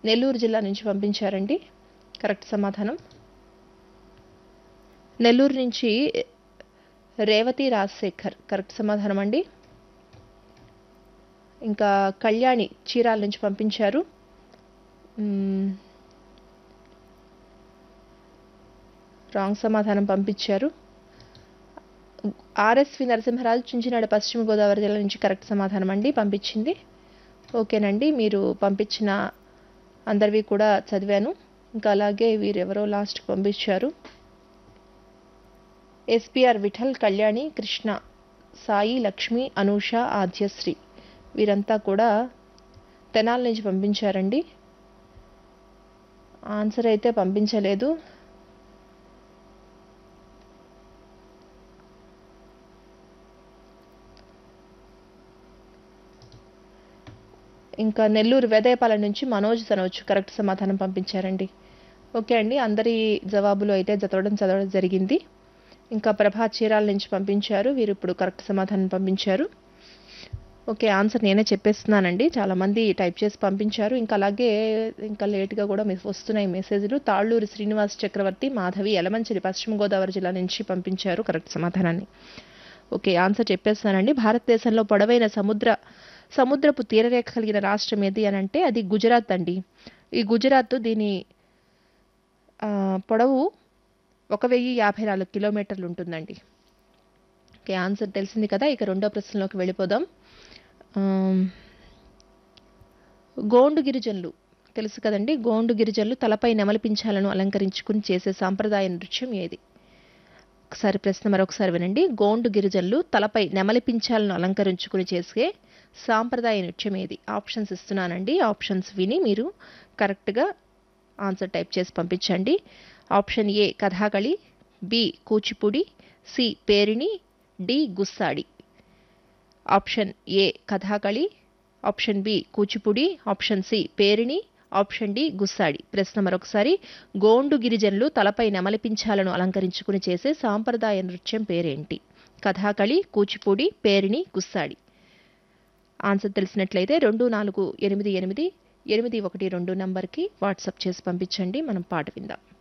నెల్లూరు జిల్లా నుంచి పంపించారండి కరెక్ట్ సమాధానం నెల్లూరు నుంచి రేవతి రాజశేఖర్ కరెక్ట్ సమాధానం అండి ఇంకా కళ్యాణి చీరాల నుంచి పంపించారు మ్మ్. రాంగ్ సమాధానం పంపించారు ఆర్ఎస్వి నరసింహరాజు చుంచినాడ పశ్చిమ గోదావరి జిల్లా నుంచి కరెక్ట్ సమాధానం అండి పంపించింది ఓకేనండి మీరు పంపించిన అందరివి కూడా చదివాను ఇంకా అలాగే వీరెవరో లాస్ట్కి పంపించారు ఎస్పిఆర్ విఠల్ కళ్యాణి కృష్ణ సాయి లక్ష్మి అనూష ఆద్యశ్రీ వీరంతా కూడా తెనాల నుంచి పంపించారండి ఆన్సర్ అయితే పంపించలేదు ఇంకా నెల్లూరు వేదయపాలెం నుంచి మనోజ్ తనవచ్చు కరెక్ట్ సమాధానం పంపించారండి ఓకే అండి అందరి జవాబులు అయితే చదవడం చదవడం జరిగింది ఇంకా ప్రభా చీరాల నుంచి పంపించారు వీరు ఇప్పుడు కరెక్ట్ సమాధానం పంపించారు ఓకే ఆన్సర్ నేనే చెప్పేస్తున్నానండి చాలామంది టైప్ చేసి పంపించారు ఇంకా అలాగే ఇంకా లేట్గా కూడా మీకు వస్తున్నాయి మెసేజ్లు తాళ్ళూరు శ్రీనివాస్ చక్రవర్తి మాధవి ఎలమంచిలి పశ్చిమ గోదావరి జిల్లా నుంచి పంపించారు కరెక్ట్ సమాధానాన్ని ఓకే ఆన్సర్ చెప్పేస్తానండి భారతదేశంలో పొడవైన సముద్ర సముద్రపు తీరరేఖ కలిగిన రాష్ట్రం ఏది అని అంటే అది గుజరాత్ అండి ఈ గుజరాత్ దీని ఆ, పొడవు ఒక వెయ్యి యాభై నాలుగు కిలోమీటర్లు ఉంటుందండి ఓకే ఆన్సర్ తెలిసింది కదా ఇక రెండో ప్రశ్నలోకి వెళ్ళిపోదాం ఆమ్, గోండు గిరిజనులు తెలుసు కదండి గోండు గిరిజనులు తలపై నెమలిపించాలను అలంకరించుకుని చేసే సాంప్రదాయ నృత్యం ఏది ఒకసారి ప్రశ్న మరొకసారి వినండి గోండు గిరిజనులు తలపై నెమలిపించాలను అలంకరించుకుని చేసే సాంప్రదాయ నృత్యం ఏది ఆప్షన్స్ ఇస్తున్నానండి ఆప్షన్స్ విని మీరు కరెక్ట్గా ఆన్సర్ టైప్ చేసి పంపించండి option A Kathakali B Kuchipudi C Perini D Gussadi option A Kathakali option B Kuchipudi option C Perini option D Gussadi ప్రశ్న మరొకసారి గోండు గిరిజనులు తలపై నెమలిపించాలను అలంకరించుకుని చేసే సాంప్రదాయ నృత్యం పేరేంటి కథాకళి కూచిపూడి పేరిణి గుస్సాడి ఆన్సర్ తెలిసినట్లయితే రెండు నాలుగు ఎనిమిది ఎనిమిది ఎనిమిది ఒకటి రెండు నంబర్కి వాట్సాప్ చేసి పంపించండి మనం పాట విందాం